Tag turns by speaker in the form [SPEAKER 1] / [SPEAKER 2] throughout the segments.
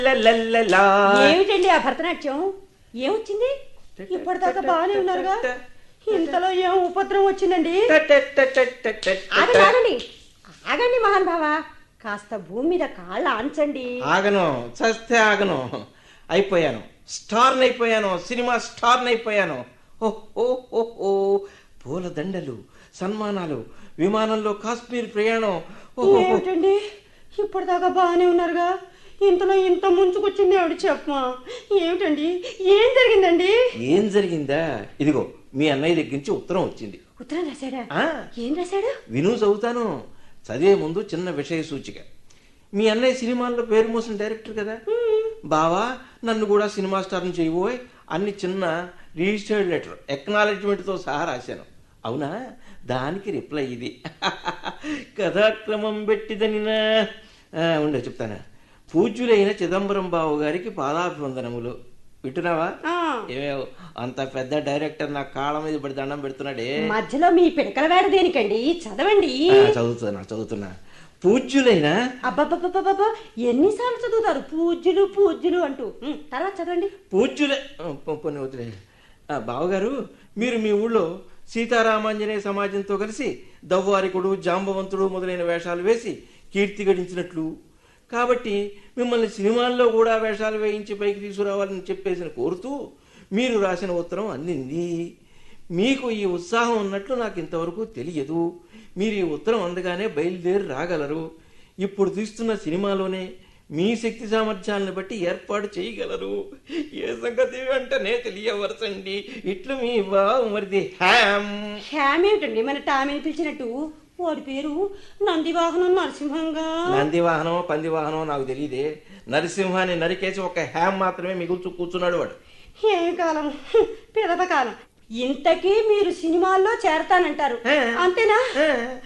[SPEAKER 1] లలలలా.
[SPEAKER 2] ఏమిటండి ఆ భరతనాట్యం ఏమొచ్చింది ఇప్పటిదాకా బాగానే ఉన్నారుగా ఇంతలో ఏం ఉపద్రవం వచ్చిందండి
[SPEAKER 1] టటటటటటట.
[SPEAKER 2] ఆగండి ఆగండి ఆగండి మహాన్ భావ కాస్త భూమి మీద కాళ్ళు ఆంచండి
[SPEAKER 1] ఆగను చస్తే ఆగను అయిపోయాను స్టార్ని అయిపోయాను సినిమా స్టార్ని అయిపోయాను ఓ ఓ ఓ ఓ పూల దండలు సన్మానాలు విమానంలో కాశ్మీర్ ప్రయాణం ఓ, ఓ, ఓ.
[SPEAKER 2] ఏమిటండి ఇప్పటిదాకా బాగానే ఉన్నారుగా ఇంతలో ఇంత ముంచుకొచ్చింది ఆవిడ చెప్పమా ఏమిటండి ఏం జరిగిందండి
[SPEAKER 1] ఏం జరిగిందా ఇదిగో మీ అన్నయ్య దగ్గర నుంచి ఉత్తరం వచ్చింది
[SPEAKER 2] ఉత్తరం రాశాడా
[SPEAKER 1] ఆ
[SPEAKER 2] ఏం రాశాడు
[SPEAKER 1] విను చదువుతాను చదివే ముందు చిన్న విషయ సూచిక మీ అన్నయ్య సినిమాల్లో పేరు మోసిన డైరెక్టర్ కదా బావా నన్ను కూడా సినిమా స్టార్ని చేయబోయ్ అన్ని చిన్న రిజిస్టర్డ్ లెటర్ ఎక్నాలెడ్జ్మెంట్తో సహా రాశాను అవునా దానికి రిప్లై ఇది కథాక్రమం పెట్టిదనినా ఆ, ఉండే చెప్తాను పూజ్యులైన చిదంబరం బాబు గారికి పాదాభివందనములు వింటున్నావా
[SPEAKER 2] ఆ.
[SPEAKER 1] ఏమేవ్ అంత పెద్ద డైరెక్టర్ నా కాళ్ళ మీద పడి దండం పెడుతున్నాడే
[SPEAKER 2] మధ్యలో మీ పిడకల వేడ దేనికండి చదవండి
[SPEAKER 1] ఆ, చదువుతున్నా చదువుతున్నా పూజ్యులైన
[SPEAKER 2] అబ్బబ్బబ్బబ్బబ్బ ఎన్నిసార్లు చదువుతారు పూజ్యులు పూజ్యులు అంటూ ఉమ్, తర్వాత చదవండి
[SPEAKER 1] పూజ్యులే ఆ, పో- పోనీ వదిలే ఆ, బావగారు మీరు మీ ఊళ్ళో సీతారామాంజనేయ సమాజంతో కలిసి దవ్వారికుడు జాంబవంతుడు మొదలైన వేషాలు వేసి కీర్తి గడించినట్లు కాబట్టి మిమ్మల్ని సినిమాల్లో కూడా వేషాలు వేయించి పైకి తీసుకురావాలని చెప్పేసి కోరుతూ మీరు రాసిన ఉత్తరం అందింది మీకు ఈ ఉత్సాహం ఉన్నట్లు నాకు ఇంతవరకు తెలియదు మీరు ఈ ఉత్తరం అందగానే బయలుదేరి రాగలరు ఇప్పుడు తీస్తున్న సినిమాలోనే మీ శక్తి సామర్థ్యాలను బట్టి ఏర్పాటు చేయగలరు ఏ సంగతి వెంటనే తెలియవరసండి ఇట్లు మీ బావు మరిది హ్యామ్
[SPEAKER 2] హ్యామ్ ఏమిటండి మన టామీని పిలిచినట్టు వాడి పేరు నందివాహనం నరసింహంగా
[SPEAKER 1] నంది వాహనం పంది వాహనం నాకు తెలియదే నరసింహాన్ని నరికేసి ఒక హ్యామ్ మాత్రమే మిగుల్చు కూర్చున్నాడు వాడు
[SPEAKER 2] ఏం కాలం పిదప కాలం ఇంతకీ మీరు సినిమాల్లో చేరతానంటారు
[SPEAKER 1] ఆ.
[SPEAKER 2] అంతేనా
[SPEAKER 1] ఆ.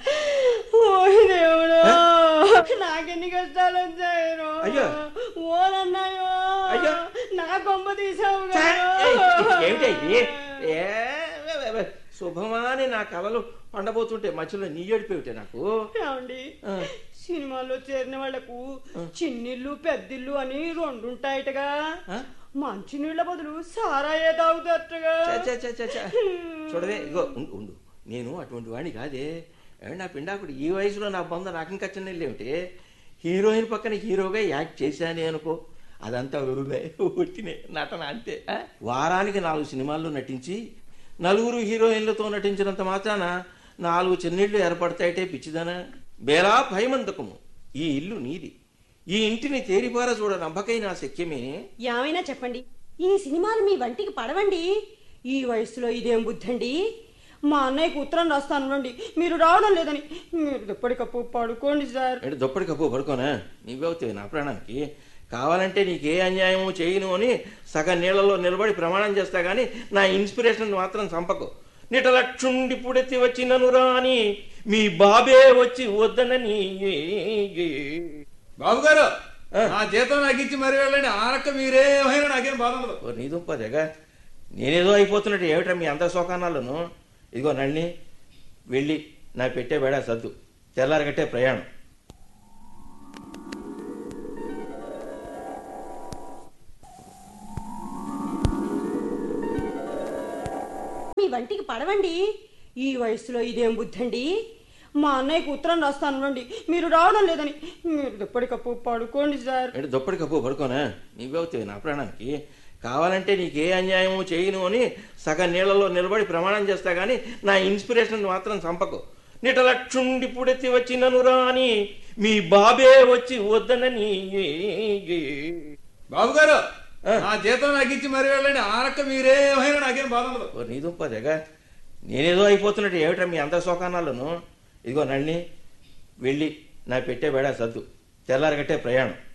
[SPEAKER 2] ఓయ్ దేవుడు నాకెన్ని కష్టాలు వచ్చాయో
[SPEAKER 1] అయ్యో.
[SPEAKER 2] ఓనన్నాయో
[SPEAKER 1] అయ్యో.
[SPEAKER 2] నా కొమ్మ తీసావు
[SPEAKER 1] ఛా!
[SPEAKER 2] కదా.
[SPEAKER 1] ఏమిటి ఇది? ఏ, వే, వే, వే. శుభమాని నా కలలు పండబోతుంటే మధ్యలో నీ ఏడిపోయితే నాకు
[SPEAKER 2] ఏమండి
[SPEAKER 1] ఆ.
[SPEAKER 2] సినిమాల్లో చేరిన వాళ్లకు చిన్నిల్లు పెద్దిల్లు అని రెండు ఉంటాయటగా
[SPEAKER 1] ఆ?
[SPEAKER 2] మంచినీళ్ళ బదులు సారాయే తాగుతారటగా
[SPEAKER 1] చ, చ, చ, చ, చ. చూడవే ఇగో ఉండు ఉండు నేను అటువంటి వాడిని కాదే ఏమండి నా పిండాకుడు ఈ వయసులో నా బంధం నాకు ఇంకా చిన్న ఏమిటి హీరోయిన్ పక్కన హీరోగా యాక్ట్ చేశానే అనుకో అదంతా వరుదే ఒట్టినే నటన అంతే ఆ? వారానికి నాలుగు సినిమాల్లో నటించి నలుగురు హీరోయిన్లతో నటించినంత మాత్రాన నాలుగు చిన్నిళ్ళు ఏర్పడతాయిటే పిచ్చిదనా బేలా భయమంతకము ఈ ఇల్లు నీది ఈ ఇంటిని తేరిపార చూడ నమ్మకై నా శక్యమే
[SPEAKER 2] ఏమైనా చెప్పండి ఈ సినిమాలు మీ వంటికి పడవండి ఈ వయసులో ఇదేం బుద్ధండి మా అన్నయ్యకు ఉత్తరం రాస్తాను రండి మీరు రావడం లేదని మీరు ఎప్పటికప్పుడు పడుకోండి సార్
[SPEAKER 1] అంటే దుప్పటి కప్పు పడుకోనా నీవవుతావు నా ప్రాణానికి కావాలంటే నీకే అన్యాయము చేయను అని సగం నీళ్ళలో నిలబడి ప్రమాణం చేస్తా గానీ నా ఇన్స్పిరేషన్ మాత్రం చంపకు నిటలక్షుండి పుడెత్తి వచ్చినను రాని మీ బాబే వచ్చి వద్దనని
[SPEAKER 3] బాబు గారు
[SPEAKER 1] ఆ.
[SPEAKER 3] నా జీతం నాకు ఇచ్చి మరి వెళ్ళండి ఆనక్క మీరేమైనా నాకేం బాధ ఉండదు
[SPEAKER 1] ఓ నీ దుంపదేగా నేనేదో అయిపోతున్నట్టు ఏమిట్రా మీ అందరి శోకానాలను ఇదిగో నళ్ళని వెళ్ళి నా పెట్టే బేడా సర్దు తెల్లారగట్టే ప్రయాణం
[SPEAKER 2] మీ వంటికి పడవండి ఈ వయసులో ఇదేం బుద్ధండి మా అన్నయ్యకు ఉత్తరం రాస్తాను రండి మీరు రావడం లేదని మీరు ఎప్పటికప్పుడు పడుకోండి సార్
[SPEAKER 1] అంటే దుప్పటి కప్పు పడుకోనా నీవవుతావు నా ప్రాణానికి కావాలంటే నీకే అన్యాయము చేయను అని సగం నీళ్ళలో నిలబడి ప్రమాణం చేస్తా గానీ నా ఇన్స్పిరేషన్ మాత్రం చంపకు నిటలక్షుండి పుడెత్తి వచ్చినను రాని మీ బాబే వచ్చి వద్దనని
[SPEAKER 3] బాబు గారు
[SPEAKER 1] ఆ.
[SPEAKER 3] నా జీతం నాకు ఇచ్చి మరి వెళ్ళండి ఆనక్క మీరేమైనా నాకేం బాధ ఉండదు
[SPEAKER 1] ఓ నీ దుంపదేగా నేనేదో అయిపోతున్నట్టు ఏమిట్రా మీ అందరి శోకానాలను ఇదిగో నళ్ళని వెళ్ళి నా పెట్టే బేడా సర్దు తెల్లారగట్టే ప్రయాణం